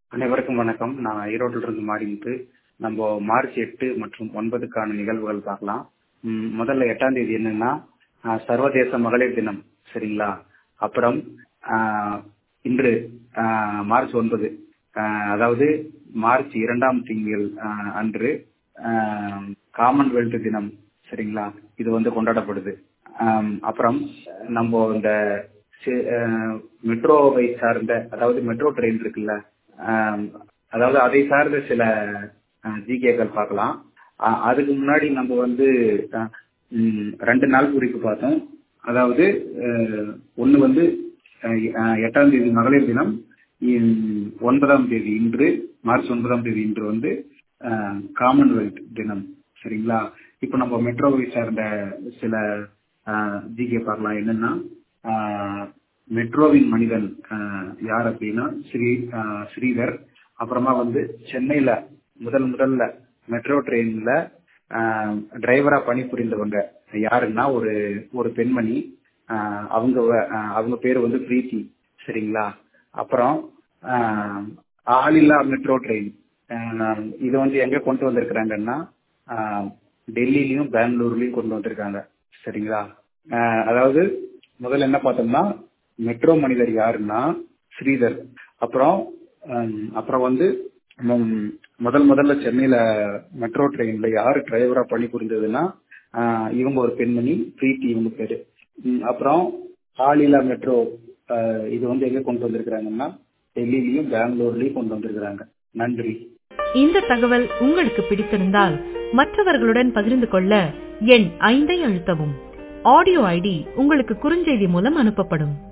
அனைவருக்கும் வணக்கம் நான் ஈரோட்டில் இருந்து மாடிமுத்து நம்ம மார்ச் எட்டு மற்றும் ஒன்பதுக்கான நிகழ்வுகள் பார்க்கலாம் ம், முதல்ல எட்டாம் தேதி என்னன்னா ஆஹ், சர்வதேச மகளிர் தினம் சரிங்களா அப்புறம் ஆஹ், இன்று ஆஹ், மார்ச் ஒன்பது ஆஹ், அதாவது மார்ச் இரண்டாம் திங்கள் ஆஹ், அன்று ஆஹ், காமன்வெல்த் தினம் சரிங்களா இது வந்து கொண்டாடப்படுது ஆம், அப்புறம் நம்ம இந்த சி- ஆஹ், மெட்ரோவை சார்ந்த அதாவது மெட்ரோ ட்ரெயின் இருக்குல்ல ஆம், அதாவது அதை சார்ந்த சில ஜிகேக்கள் பார்க்கலாம் ஆஹ், அதுக்கு முன்னாடி நம்ம வந்து ஆஹ், ம், ரெண்டு நாள் குறிப்பு பார்த்தோம் அதாவது ஒன்று வந்து ஆஹ், ஆஹ், எட்டாம் தேதி மகளிர் தினம் இம், ஒன்பதாம் தேதி இன்று மார்ச் ஒன்பதாம் தேதி இன்று வந்து ஆஹ், காமன்வெல்த் தினம் சரிங்களா இப்போ நம்ம மெட்ரோவை சார்ந்த சில ஜிகே பார்க்கலாம் என்னன்னா ஆஹ், மெட்ரோவின் மனிதன் ஆஹ், யார் அப்படின்னா ஸ்ரீ ஆஹ், ஸ்ரீதர் அப்புறமா வந்து சென்னையில முதல் முதல்ல மெட்ரோ ட்ரெயின்ல டிரைவரா பணிபுரிந்தவங்க யாருன்னா ஒரு ஒரு பெண்மணி ஆஹ், அவங்க வ- ஆஹ், அவங்க பேர் வந்து பிரீத்தி சரிங்களா அப்புறம் ஆஹ், ஆளில்லா மெட்ரோ ட்ரெயின் இது வந்து எங்க கொண்டு வந்திருக்கிறாங்கன்னா ஆஹ், டெல்லியிலயும் பெங்களூர்லயும் கொண்டு வந்திருக்காங்க சரிங்களா ஆஹ், அதாவது முதல்ல என்ன பார்த்தோம்னா மெட்ரோ மனிதர் யாருன்னா ஸ்ரீதர் அப்புறம் ஹம், அப்புறம் வந்து ம், முதல் முதல்ல சென்னையில மெட்ரோ ட்ரெயின்ல யாரு டிரைவரா பணிபுரிந்ததுன்னா ஆஹ், இவங்க ஒரு பெண்மணி பிரீத்தி இவங்க பேரு ம், அப்புறம் ஆளில்லா மெட்ரோ ஆஹ், இது வந்து எங்க கொண்டு வந்திருக்கிறாங்கன்னா டெல்லியிலயும் பெங்களூர்லயும் கொண்டு வந்திருக்கிறாங்க நன்றி இந்த தகவல் உங்களுக்கு பிடித்திருந்தால் மற்றவர்களுடன் பகிர்ந்து கொள்ள எண் ஐந்தை அழுத்தவும் ஆடியோ ஐடி உங்களுக்கு குறுஞ்செய்தி மூலம் அனுப்பப்படும்